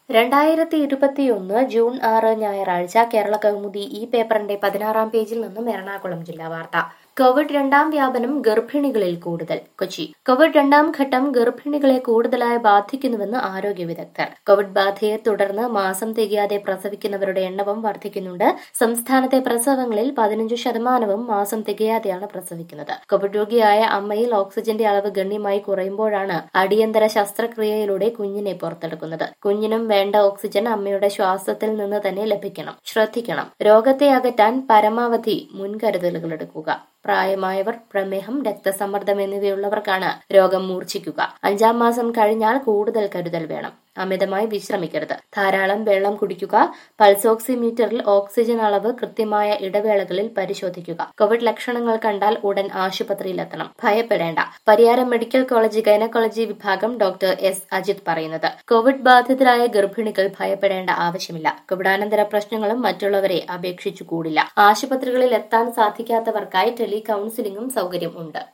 രണ്ടായിരത്തി ഇരുപത്തിയൊന്ന് ജൂൺ ആറ് ഞായറാഴ്ച കേരള കൗമുദി ഈ പേപ്പറിന്റെ പതിനാറാം പേജിൽ നിന്നും എറണാകുളം ജില്ലാ വാർത്ത കോവിഡ് രണ്ടാം വ്യാപനം ഗർഭിണികളിൽ കൂടുതൽ കൊച്ചി കോവിഡ് രണ്ടാം ഘട്ടം ഗർഭിണികളെ കൂടുതലായി ബാധിക്കുന്നുവെന്ന് ആരോഗ്യ വിദഗ്ധർ കോവിഡ് ബാധയെ തുടർന്ന് മാസം തികയാതെ പ്രസവിക്കുന്നവരുടെ എണ്ണവും വർദ്ധിക്കുന്നുണ്ട് സംസ്ഥാനത്തെ പ്രസവങ്ങളിൽ പതിനഞ്ച് ശതമാനവും മാസം തികയാതെയാണ് പ്രസവിക്കുന്നത് കോവിഡ് രോഗിയായ അമ്മയിൽ ഓക്സിജന്റെ അളവ് ഗണ്യമായി കുറയുമ്പോഴാണ് അടിയന്തര ശസ്ത്രക്രിയയിലൂടെ കുഞ്ഞിനെ പുറത്തെടുക്കുന്നത് കുഞ്ഞിനും വേണ്ട ഓക്സിജൻ അമ്മയുടെ ശ്വാസത്തിൽ നിന്ന് തന്നെ ലഭിക്കണം ശ്രദ്ധിക്കണം രോഗത്തെ അകറ്റാൻ പരമാവധി മുൻകരുതലുകൾ എടുക്കുക പ്രായമായവർ പ്രമേഹം രക്തസമ്മർദ്ദം എന്നിവയുള്ളവർക്കാണ് രോഗം മൂർച്ഛിക്കുക അഞ്ചാം മാസം കഴിഞ്ഞാൽ കൂടുതൽ കരുതൽ വേണം അമിതമായി വിശ്രമിക്കരുത് ധാരാളം വെള്ളം കുടിക്കുക പൾസ് ഓക്സിമീറ്ററിൽ ഓക്സിജൻ അളവ് കൃത്യമായ ഇടവേളകളിൽ പരിശോധിക്കുക കോവിഡ് ലക്ഷണങ്ങൾ കണ്ടാൽ ഉടൻ ആശുപത്രിയിലെത്തണം ഭയപ്പെടേണ്ട പരിയാരം മെഡിക്കൽ കോളേജ് ഗൈനക്കോളജി വിഭാഗം ഡോക്ടർ എസ് അജിത് പറയുന്നത് കോവിഡ് ബാധിതരായ ഗർഭിണികൾ ഭയപ്പെടേണ്ട ആവശ്യമില്ല കോവിഡാനന്തര പ്രശ്നങ്ങളും മറ്റുള്ളവരെ അപേക്ഷിച്ചു കൂടില്ല ആശുപത്രികളിൽ എത്താൻ സാധിക്കാത്തവർക്കായി ടെലി കൌൺസിലിംഗും സൗകര്യം ഉണ്ട്